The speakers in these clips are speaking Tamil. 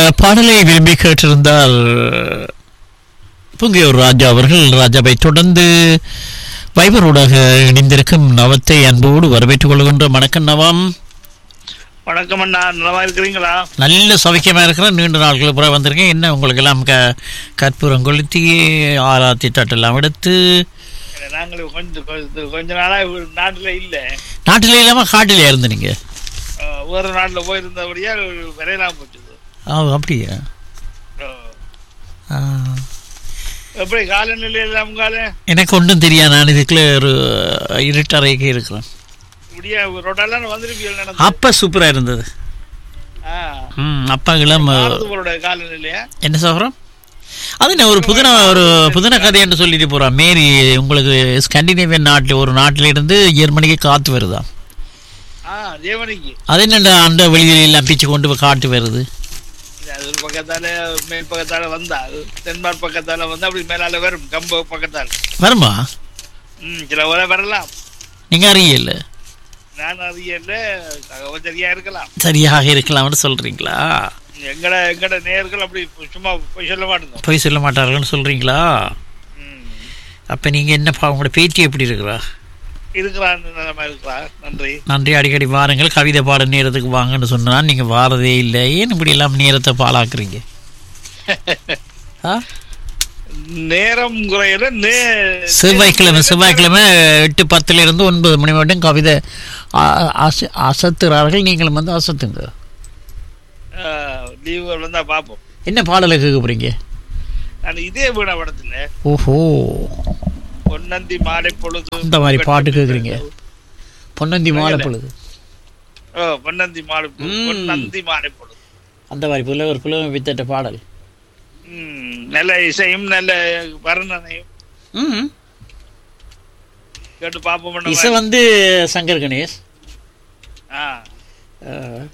பாடலை விரும்பி கேட்டிருந்தார் புங்கியூர் ராஜா அவர்கள் ராஜாவை தொடர்ந்து வைபரோடாக இணைந்திருக்கும் நவத்தை அன்போடு வரவேற்றுக் கொள்கின்ற வணக்கம் நவம் வணக்கம் அண்ணா நலமா இருக்கிறீங்களா நல்ல சௌக்கியமா இருக்கிறேன் நீண்ட நாட்களுக்கு பிறகு வந்திருக்கேன் என்ன உங்களுக்கு எல்லாம் க கற்பூரம் கொளுத்தி ஆராத்தி தட்டெல்லாம் எடுத்து நாங்கள் கொஞ்சம் கொஞ்ச- கொஞ்ச நாளா நாட்டுல இல்ல நாட்டிலே இல்லாமல் காட்டிலே இருந்து நீங்க அஹ், வேற நாட்டுல போயிருந்தபடியா விரையலாம் போச்சுது ஆ அப்படியா அஹ், ஆ. எப்படி காலநிலை எல்லாம் கால எனக்கு ஒன்றும் தெரியாது நான் இதுக்குள்ள ஒரு இருட்டறைக்கு இருக்கிறேன் இப்படியா ரோட்டெல்லாம் வந்திருப்பீங்க நடந்து அப்ப சூப்பரா இருந்தது ஆ. ம் அப்பா இளம் பாரதபுரோட காலநிலையா என்ன சொல்கிறோம் அது என்ன ஒரு புதின ஒரு புதின கதை என்று சொல்லிட்டு போறான் மேரி உங்களுக்கு ஸ்கண்டினேவியன் நாட்டில் ஒரு நாட்டில இருந்து ஜெர்மனிக்கு காத்து வருதா ஆ ஜெயமணிக்கு அது என்ன அந்த வெளியில எல்லாம் பிச்சு கொண்டு போய் காட்டு வருது இது அது ஒரு பக்கத்தால மேல் பக்கத்தால வந்தா அது தென்மார் பக்கத்தால வந்து அப்படி மேலால வரும் கம்ப பக்கத்தால வருமா ம் சில வர வரலாம் நீங்க அறியல நான் அறியல தகவல் சரியா இருக்கலாம் சரியாக இருக்கலாம்னு சொல்றீங்களா எங்கட எங்கட நேர்கள் அப்படி சும்மா போய் சொல்ல மாட்டோம் போய் சொல்ல மாட்டார்கள்னு சொல்றீங்களா ம். அப்ப நீங்க என்ன பா- உங்களோட பேட்டி எப்படி இருக்கிறா இருக்கிறான் நிலைமை இருக்கிறா நன்றி நன்றி அடிக்கடி வாருங்கள் கவிதை பாட நேரத்துக்கு வாங்கன்னு சொன்னா நீங்க வாரதே இல்லை ஏன் இப்படி எல்லாம் நேரத்தை பாழாக்குறீங்க ஆ நேரம் குறையில நே செவ்வாய்க்கிழமை செவ்வாய்க்கிழமை எட்டு பத்துல இருந்து ஒன்பது மணி மட்டும் கவிதை அ- அச- அசத்துறார்கள் நீங்களும் வந்து அசத்துங்க லீவுகள் வந்தா பார்ப்போம் என்ன பாடலை கேட்க போறீங்க நான் இதே வீண படத்துல ஓஹோ பொன்னந்தி மாலை பொழுது இந்த மாதிரி பாட்டு கேக்குறீங்க பொன்னந்தி மாலை பொழுது ஓ பொன்னந்தி மாலை பொழுது. ம். பொன்னந்தி மாலை பொழுது அந்த மாதிரி புலவர் புலவர் வித்தட்ட பாடல் ம், நல்ல இசையும் நல்ல வர்ணனையும் ம் கேட்டு பார்ப்போம் இசை வந்து சங்கர் கணேஷ் ஆ அஹ்.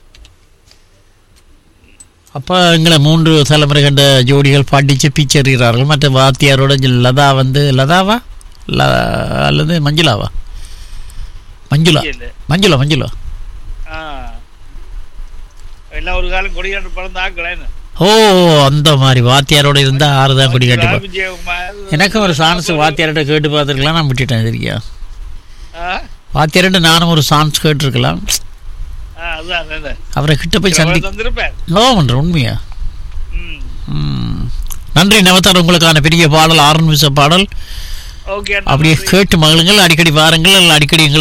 அப்பா எங்களை மூன்று தலைமுறை கண்ட ஜோடிகள் பாடிச்சு பீச்சறிகிறார்கள் மற்ற வாத்தியாரோட ஜ- லதா வந்து லதாவா ல அல்லது மஞ்சுளாவா மஞ்சுளா இல்ல மஞ்சுளா மஞ்சுளா ஆ எல்லாம் ஒரு காலம் கொடியாண்டு பிறந்த ஆக்கலேன்னு ஓ அந்த மாதிரி வாத்தியாரோட இருந்தா ஆறுதான் கொடி கட்டி பா- விஜயகுமார் எனக்கும் ஒரு சான்ஸ் வாத்தியார்கிட்ட கேட்டு பார்த்துருக்கலாம் நான் விட்டுட்டேன் சரியா ஆ வாத்தியார்கிட்ட நானும் ஒரு சான்ஸ் கேட்டிருக்கலாம் ஆ, அதான் அதான் அவரை கிட்ட போய் சந்தி தந்திருப்பேன் நோமன்ற உண்மையா ம் ம். நன்றி நவத்தார் உங்களுக்கான பெரிய பாடல் ஆரம்பிச்ச பாடல் ஓகே அப்படியே கேட்டு மகளுங்கள் அடிக்கடி வாருங்கள் அடிக்கடி எங்கள்